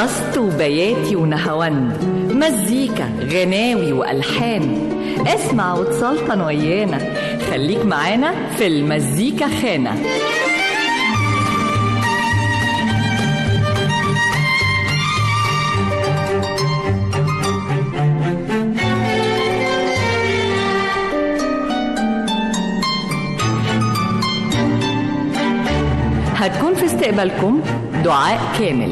رست وبياتي ونهوند مزيكا غناوي وألحان اسمع وتسلطن ويانا خليك معانا في المزيكا خانة هتكون في استقبالكم دعاء كامل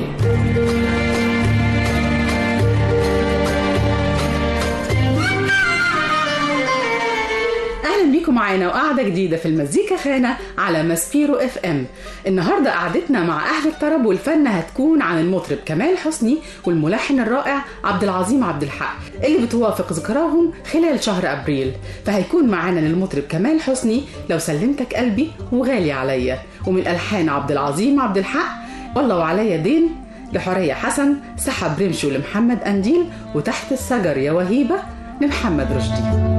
اهلا بيكم معانا وقعده جديده في المزيكا خانه على ماسبيرو اف ام النهارده قعدتنا مع اهل الطرب والفن هتكون عن المطرب كمال حسني والملحن الرائع عبد العظيم عبد الحق اللي بتوافق ذكراهم خلال شهر ابريل فهيكون معانا للمطرب كمال حسني لو سلمتك قلبي وغالي عليا ومن الحان عبد العظيم عبد الحق والله وعليا دين لحورية حسن سحب رمشو لمحمد أنديل وتحت الشجر يا وهيبة لمحمد رشدي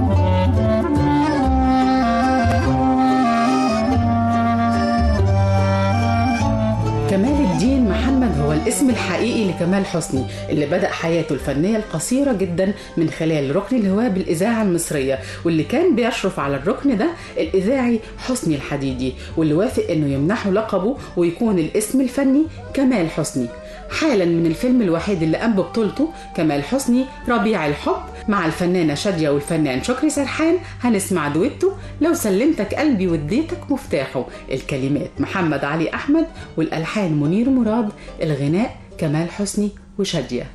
كمال الدين محمد هو الاسم الحقيقي لكمال حسني اللي بدأ حياته الفنية القصيرة جدا من خلال ركن الهواء بالإذاعة المصرية واللي كان بيشرف على الركن ده الإذاعي حسني الحديدي واللي وافق إنه يمنحه لقبه ويكون الاسم الفني كمال حسني حالا من الفيلم الوحيد اللي قام ببطولته كمال حسني ربيع الحب مع الفنانة شادية والفنان شكري سرحان هنسمع دويتو لو سلمتك قلبي واديتك مفتاحه الكلمات محمد علي أحمد والألحان منير مراد الغناء كمال حسني وشادية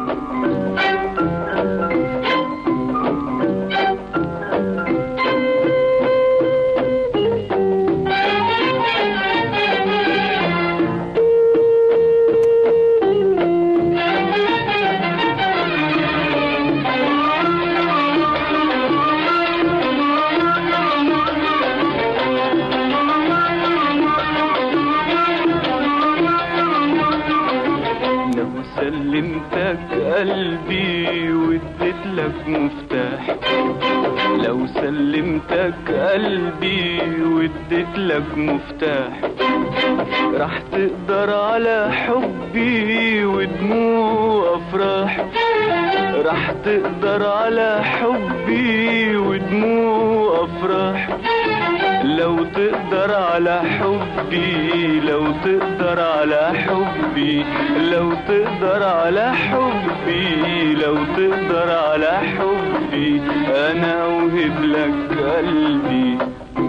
لو سلمتك قلبي واديت لك مفتاح لو سلمتك قلبي واديت لك مفتاح راح تقدر على حبي ودموع افراح راح تقدر على حبي ودموع افراح لو تقدر على حبي لو تقدر على حبي لو تقدر على حبي لو تقدر على حبي انا اوهب لك قلبي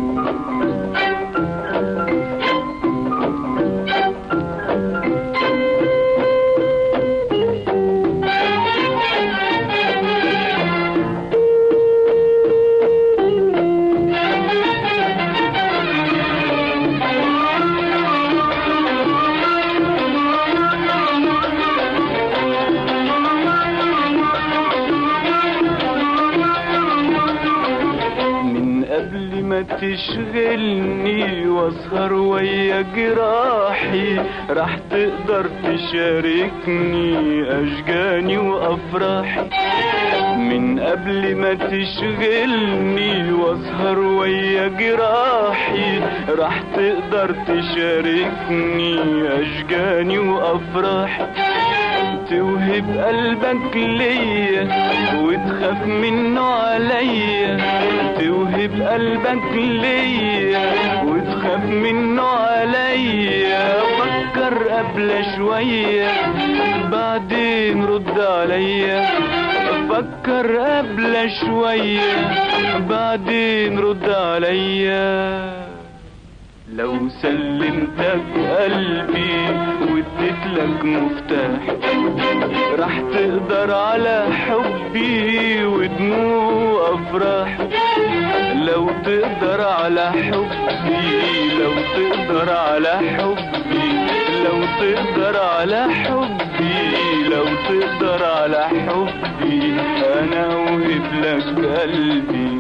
من قبل ما تشغلني واسهر ويا جراحي راح تقدر تشاركني اشجاني وافراحي من قبل ما تشغلني واسهر ويا جراحي راح تقدر تشاركني اشجاني وافراحي توهب قلبك ليا وتخاف منه عليا توهب قلبك ليا وتخاف منه عليا فكر قبل شوية بعدين رد عليا فكر قبل شوية بعدين رد عليا لو سلمتك قلبي واديت لك مفتاح راح تقدر على حبي ودموع افراح لو تقدر على حبي لو تقدر على حبي لو تقدر على حبي لو تقدر على حبي انا اوهب لك قلبي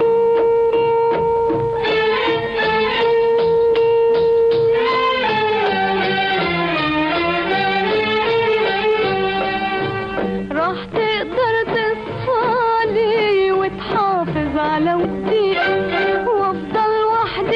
راح تقدر تصفالي وتحافظ على ودي وافضل وحدي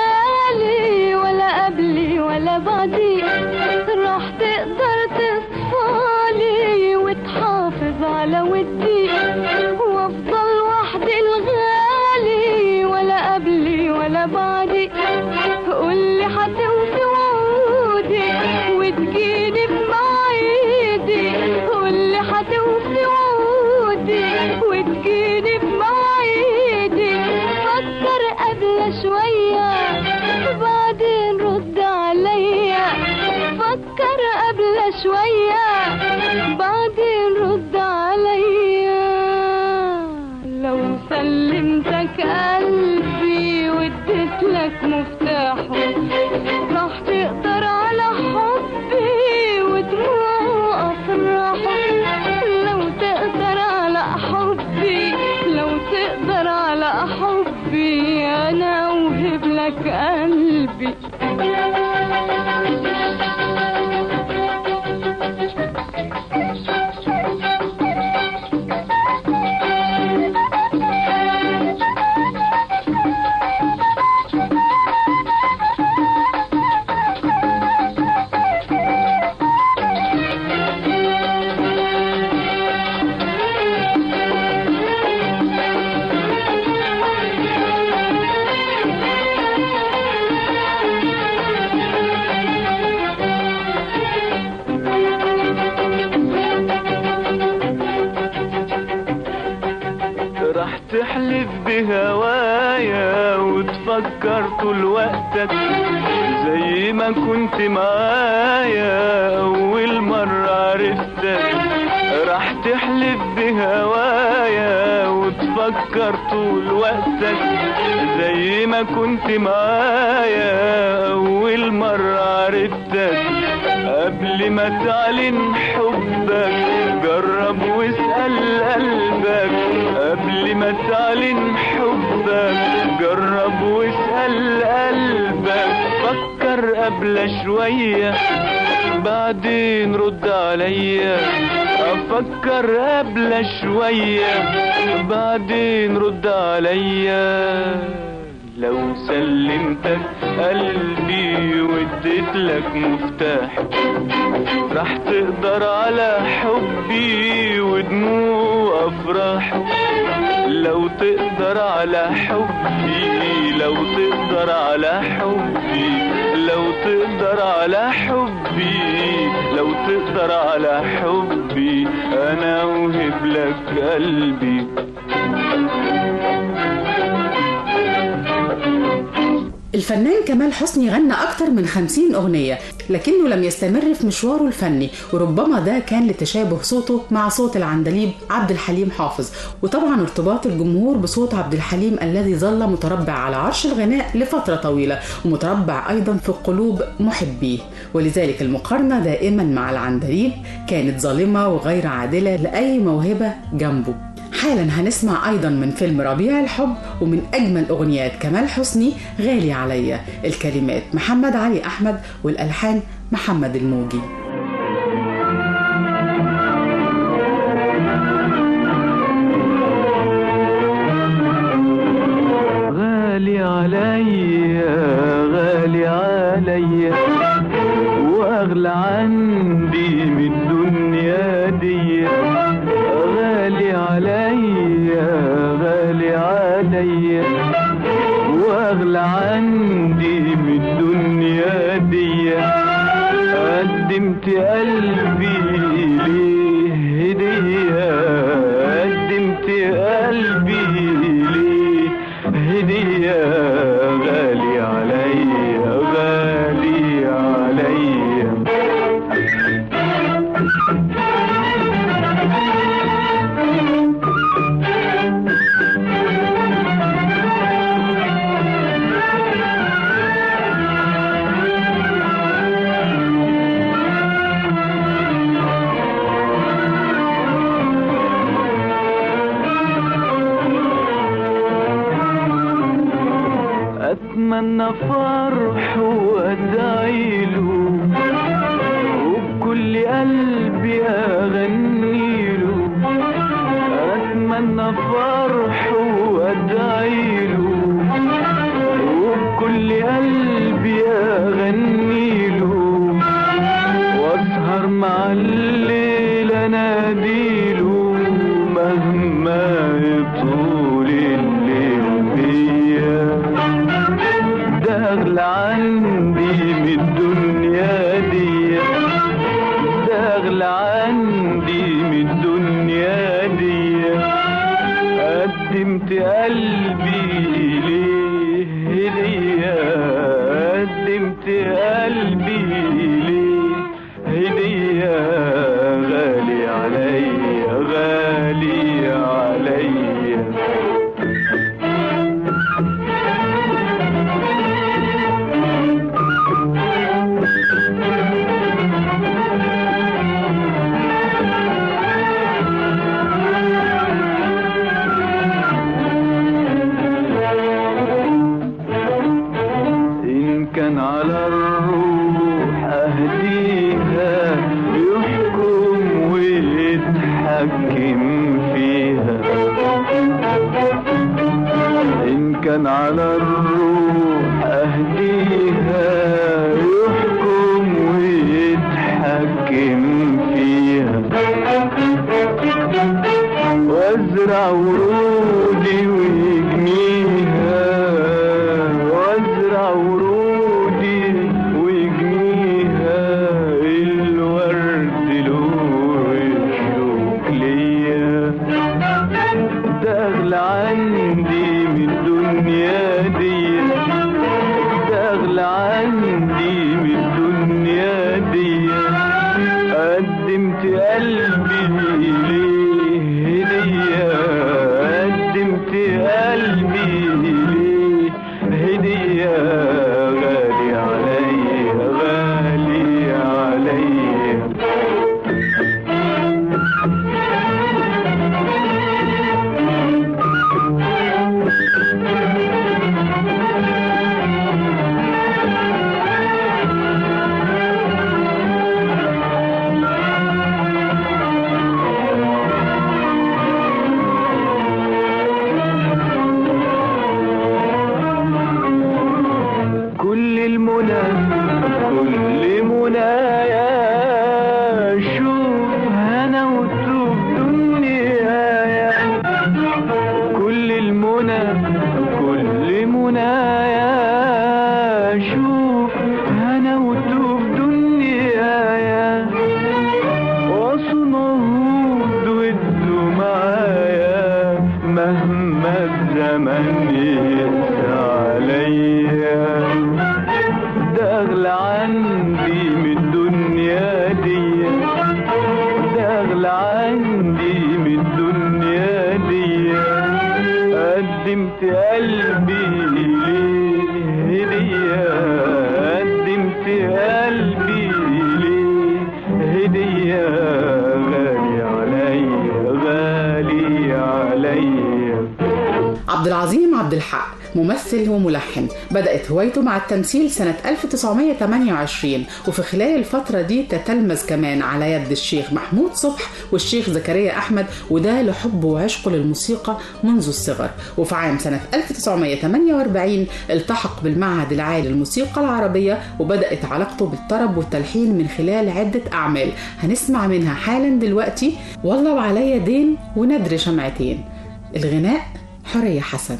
الغالي ولا قبلي ولا بعدي راح تقدر تصفالي اتصالي وتحافظ على ودي وافضل وحدي الغالي ولا قبلي ولا بعدي قولي حتوفي وعودي وتجيني بمواعيدي قولي حتوفي وعودي وتجيني بمواعيدي فكر قبل شوية بعدين رد عليا فكر قبل شوية بعدين رد عليا لو سلمتك قلبي واديت لك مفتاحه راح تقدر على حبي ودموع افراحه لو تقدر على حبي لو تقدر على حبي انا اوهب لك قلبي راح تحلف بهوايا وتفكر طول وقتك زي ما كنت معايا أول مرة عرفتك راح تحلف بهوايا وتفكر طول وقتك زي ما كنت معايا أول مرة عرفتك قبل ما تعلن حبك جرب واسأل قلبك قبل ما تعلن حبك جرب واسأل قلبك فكر قبل شوية بعدين رد عليا افكر قبل شوية بعدين رد عليا لو سلمتك قلبي واديت لك مفتاح راح تقدر على حبي ودموع افراحه لو تقدر على حبي لو تقدر على حبي لو تقدر على حبي لو تقدر على حبي انا اوهب لك قلبي الفنان كمال حسني غنى أكتر من خمسين أغنية لكنه لم يستمر في مشواره الفني وربما ده كان لتشابه صوته مع صوت العندليب عبد الحليم حافظ وطبعا ارتباط الجمهور بصوت عبد الحليم الذي ظل متربع على عرش الغناء لفترة طويلة ومتربع أيضا في قلوب محبيه ولذلك المقارنة دائما مع العندليب كانت ظالمة وغير عادلة لأي موهبة جنبه حالا هنسمع ايضا من فيلم ربيع الحب ومن اجمل اغنيات كمال حسني غالي عليا الكلمات محمد علي احمد والالحان محمد الموجي غالي عليا غالي عليا واغلى عندي من الدنيا دي غالي عليا غالي عليا واغلى عندي من الدنيا دي قدمت قلبي ليه هدية قدمت قلبي ليه هدية غالي عليا غالي عليا اتمنى فرح وادعي له وبكل قلبي اغني له اتمنى فرح وادعي له وبكل قلبي اغني له واسهر مع الليل على الروح أهديها يحكم ويتحكم فيها وازرع ورودي ويجنيها وازرع ورودي ويجنيها الورد له الشوك ليا ده اغلى عندي من الدنيا دي ده اغلى عندي من الدنيا دي قدمت قلبي ليه هدية قدمت قلبي ليه هدية غالي عليا غالي عليا كل المنى كل منايا شوف هنا وتوب دنيايا كل المنى كل منايا شوف هنا وتوب دنيايا وصنعود ودوا معايا مهما الزمن يقسى عليا ده اغلى عندي من الدنيا دي ده اغلى عندي من الدنيا دي قدمت قلبي ليه هدية قدمت قلبي ليه هدية غالي عليا غالي عليا عبد العظيم عبد الحق ممثل وملحن بدأت هوايته مع التمثيل سنة 1928 وفي خلال الفترة دي تتلمذ كمان على يد الشيخ محمود صبح والشيخ زكريا أحمد وده لحبه وعشقه للموسيقى منذ الصغر وفي عام سنة 1948 التحق بالمعهد العالي للموسيقى العربية وبدأت علاقته بالطرب والتلحين من خلال عدة أعمال هنسمع منها حالا دلوقتي والله وعليا دين وندر شمعتين الغناء حورية حسن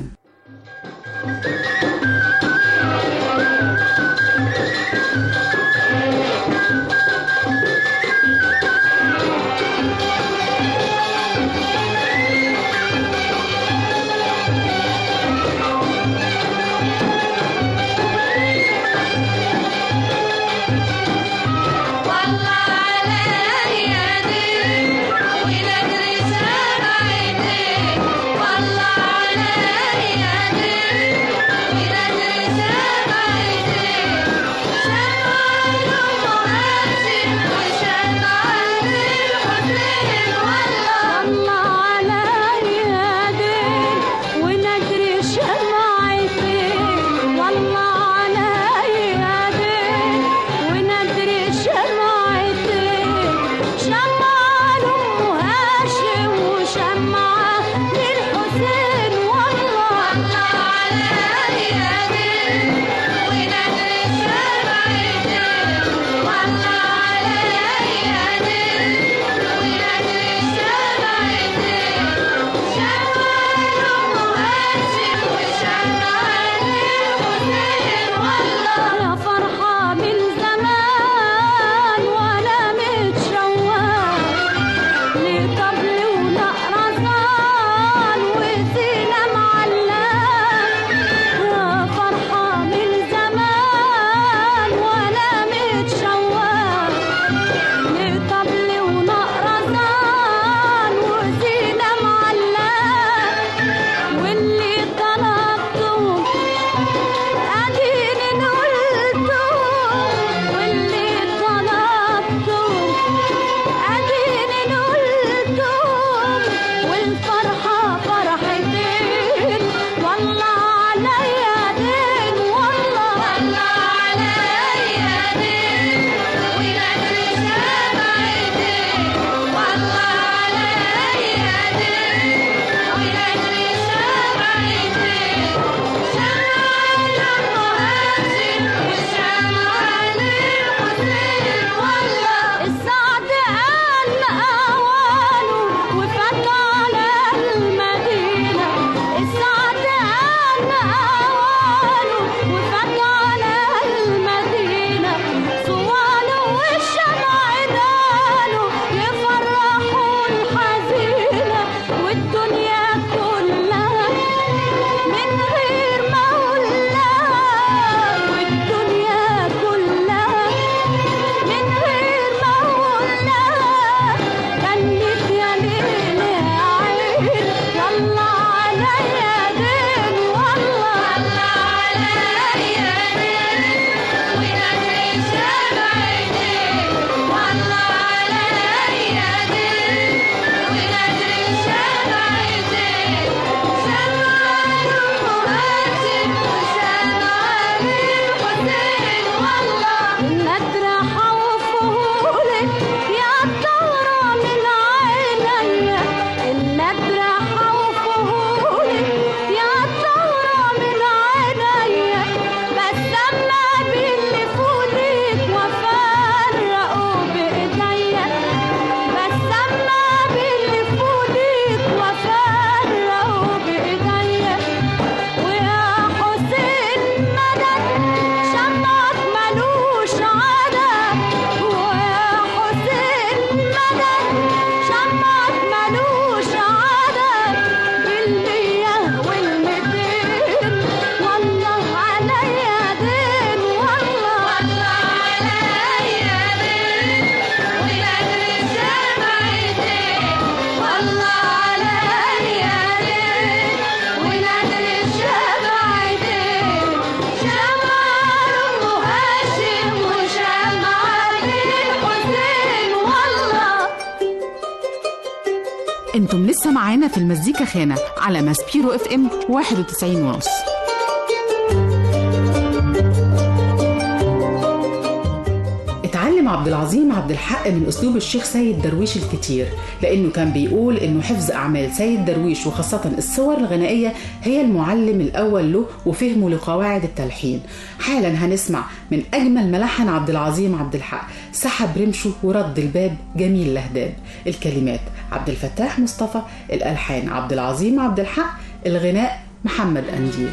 والله عليا دين ونجري سبع ايدين والله عليا انتم لسه معانا في المزيكا خانة على ماسبيرو اف ام 91 ونص اتعلم عبد العظيم عبد الحق من اسلوب الشيخ سيد درويش الكتير لانه كان بيقول انه حفظ اعمال سيد درويش وخاصه الصور الغنائيه هي المعلم الاول له وفهمه لقواعد التلحين حالا هنسمع من اجمل ملحن عبد العظيم عبد الحق سحب رمشه ورد الباب جميل لهداب الكلمات عبد الفتاح مصطفى الالحان عبد العظيم عبد الحق الغناء محمد انديل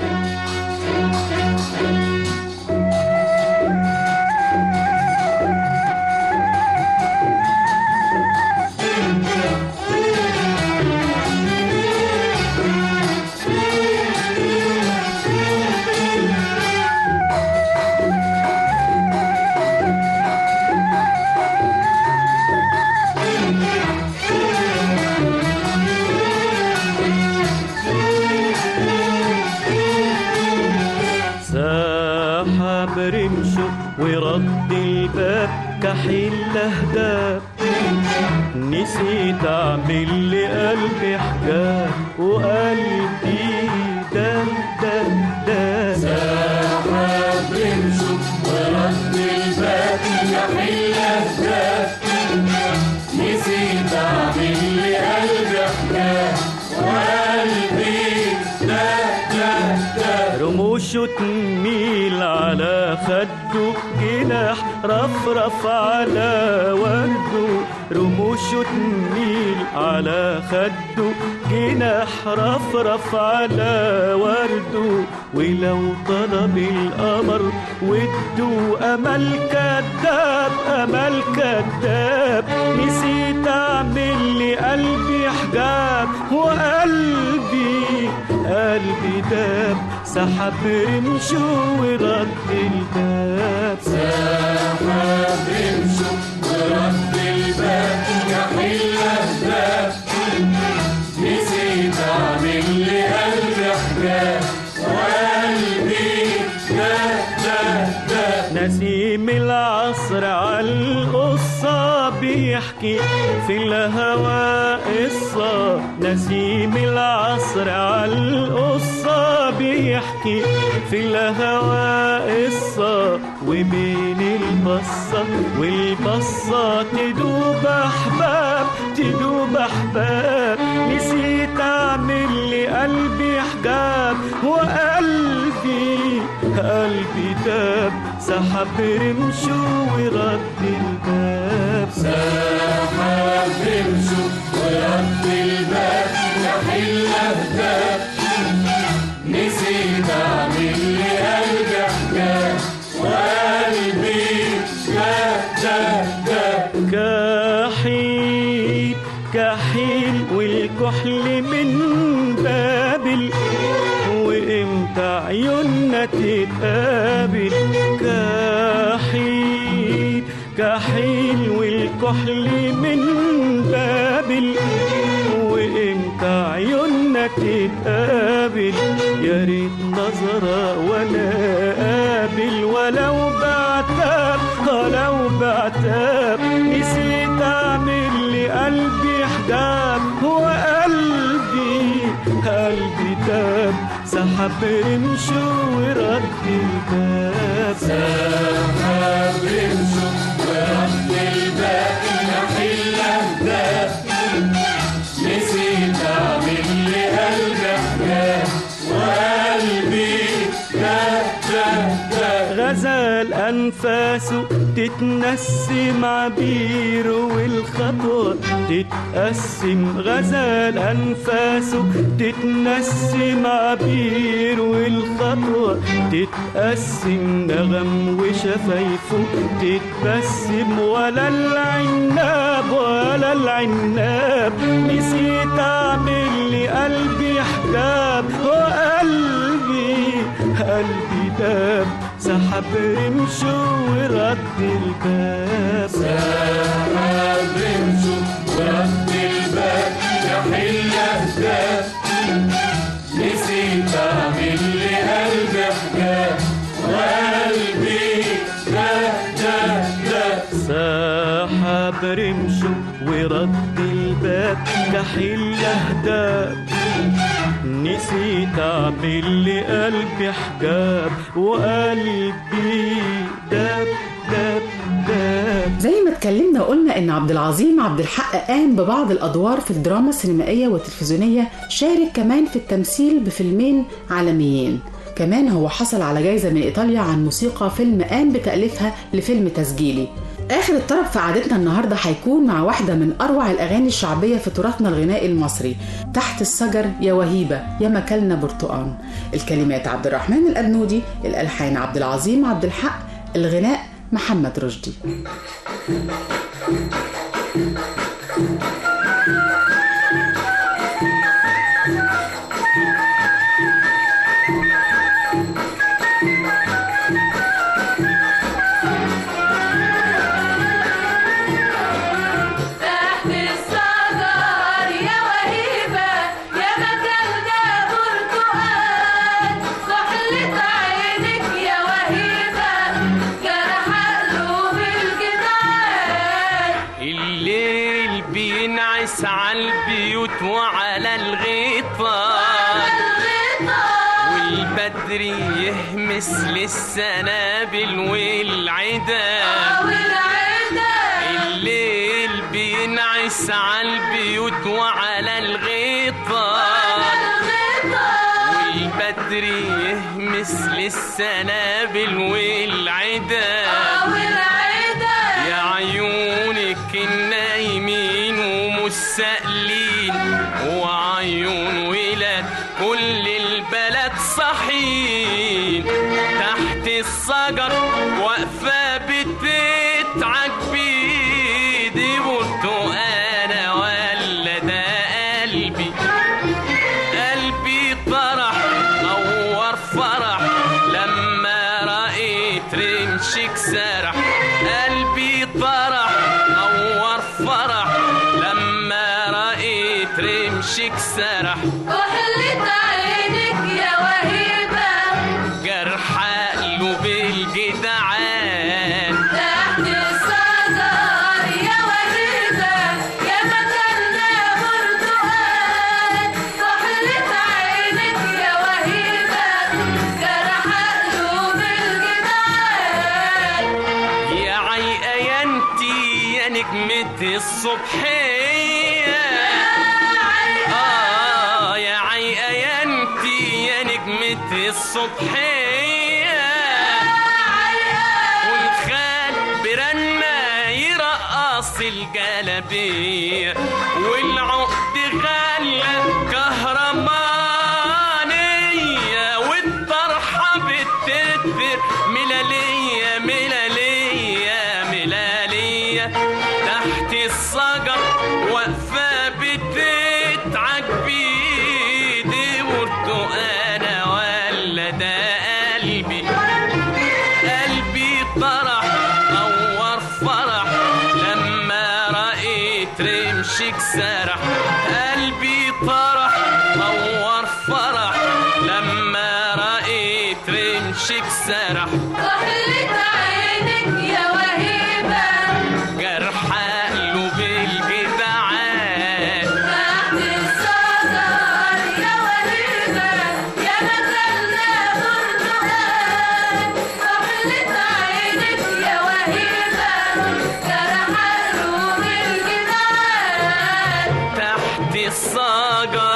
سحب رمشه ورد الباب كحيل لهداب نسيت اعمل لقلبي حجاب وقلبي دم دم دم سحب رمشه ورد الباب كحيل لهداب نسيت اعمل لقلبي حجاب وقلبي رموشه تميل على خده جناح رفرف على ورده رموشه تميل على خده جناح رفرف على ورده ولو طلب القمر وده امل كذاب امل كذاب نسيت اعمل لقلبي حجاب وقلبي قلبي داب سحب رمشه ورد الباب سحب رمشه ورد الباب كحيل الباب نسيت اعمل لقلبي حجاب وقلبي داب داب داب نسيم العصر على القصة بيحكي في الهوى قصة نسيم العصر على القصة بيحكي في الهوى قصة وبين البصة والبصة تدوب أحباب تدوب أحباب نسيت أعمل لقلبي حجاب وقلبي قلبي داب سحب رمشه ورد الباب سحب رمشه ورد الباب يحل أهداب نسيت أعمل لقلبي حجاب وقلبي داب داب داب كحيل كحيل والكحل من بابل وامتى عيوننا تتقابل كحيل كحيل والكحل من بابل وامتى عيوننا تتقابل يا ريت نظرة ولا قابل ولو بعتاب ولو بعتاب نسيت اعمل لقلبي حجاب هو قلبي قلبي تاب سحب رمشه ورد الباب سحب رمشه ورد الباب يحل الباب نسيت اعمل لقلبي حجاب وقلبي ده ده ده غزال انفاسه تتنسم عبيره والخطوة تتقسم غزال أنفاسه تتنسم عبيره والخطوة تتقسم نغم وشفايفه تتبسم ولا العناب ولا العناب نسيت أعمل لقلبي حجاب وقلبي قلبي داب سحب رمشه ورد الباب سحب رمشه ورد الباب يحل أهداب نسيت أعمل لقلبي حجاب وقلبي ده ده ده سحب سحب رمشه ورد الباب كحيل يهداب نسيت اعمل لقلبي حجاب وقلبي داب داب داب زي ما اتكلمنا وقلنا ان عبد العظيم عبد الحق قام ببعض الادوار في الدراما السينمائيه والتلفزيونيه شارك كمان في التمثيل بفيلمين عالميين كمان هو حصل على جايزة من إيطاليا عن موسيقى فيلم قام بتأليفها لفيلم تسجيلي آخر الطرف في عادتنا النهاردة هيكون مع واحدة من أروع الأغاني الشعبية في تراثنا الغنائي المصري تحت الشجر يا وهيبة يا مكلنا برتقان الكلمات عبد الرحمن الأبنودي الألحان عبد العظيم عبد الحق الغناء محمد رشدي تحت الشجر يا وهيبة يا مكلنا برتقال كحلة عينك يا وهيبة جرح قلوب الجدعان الليل بينعس على البيوت وعلى الغيطان والبدر يهمس للسنابل والعدام الليل بينعس على البيوت وعلى الغيطان والبدر يهمس للسنابل والعدام يا عيونك النايمين ومستقلين وعيون ولاد كل البلد صحين تحت الشجر واقفة بتتعج بيدي برتقانة ولا ده قلبي قلبي طرح نور فرح لما رأيت رمشك سرح قلبي طرح نور فرح لما رأيت رمشك سرح كحلة عينك يا وهيبة جرح قلوب الجدعان تحت الشجر يا وهيبة يا مكلنا برتقال كحلة عينك يا وهيبة جرح قلوب الجدعان يا عيقينتي يا نجمة الصبحية آه يا عيقينتي يا نجمة الصبحية والخال برنا يرقص الجلبية والعقد غلة كهرمانية والطرحة بتدبر ملالية ملالية ملالية تحت الشجر واقفة بتتعج بيدي برتقانة ولا ده قلبي قلبي طرح نور فرح لما رأيت رمشك سرح قلبي طرح نور فرح لما رأيت رمشك سرح كحلة عينك يا وهيبة جرح قلوب الجدعان تحت الشجر يا وهيبة يا مكلنا برتقال كحلة عينك يا وهيبة جرح قلوب الجدعان تحت الشجر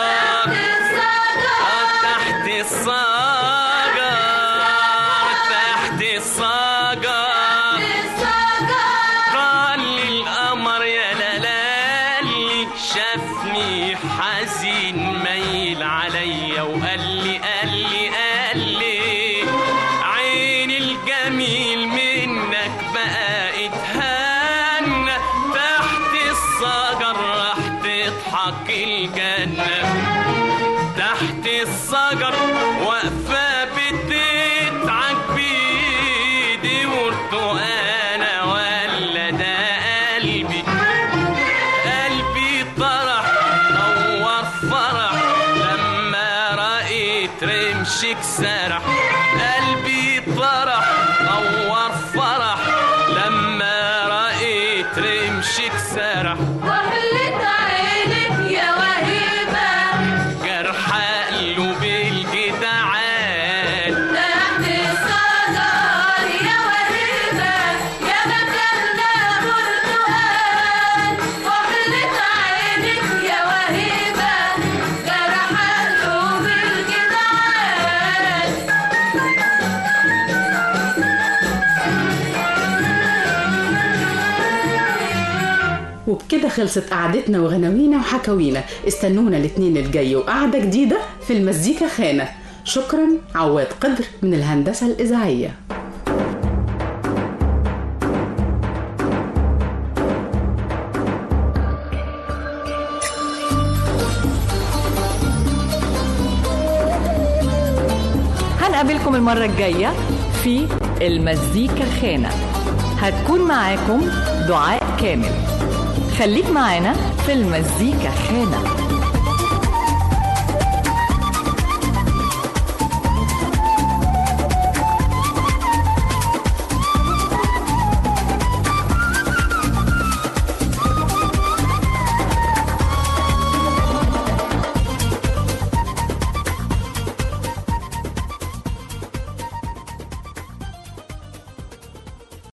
تحت الشجر تحت الشجر تحت الشجر الشجر قال لي القمر يا لالي شافني حزين ميل عليا وقال لي قال لي قال لي عين الجميل منك بقى اتهنى تحت الشجر راح تضحك الجنة تحت الشجر واقفة بتتعج بيدي برتقانة ولا ده قلبي قلبي طرح نور فرح لما رأيت رمشك سرح قلبي طرح نور فرح لما رأيت رمشك رمشك سرح وحلت عينك يا وهيبة جرح قلوب الجدعان تحت الصدر يا وهيبة يا مكاننا برتقال وحلت عينك يا وهيبة جرح قلوب الجدعان وبكده خلصت قعدتنا وغناوينا وحكاوينا استنونا الاثنين الجاي وقعدة جديدة في المزيكا خانة شكرا عواد قدر من الهندسة الإذاعية هنقابلكم المرة الجاية في المزيكا خانة هتكون معاكم دعاء كامل خليك معانا في المزيكا خانه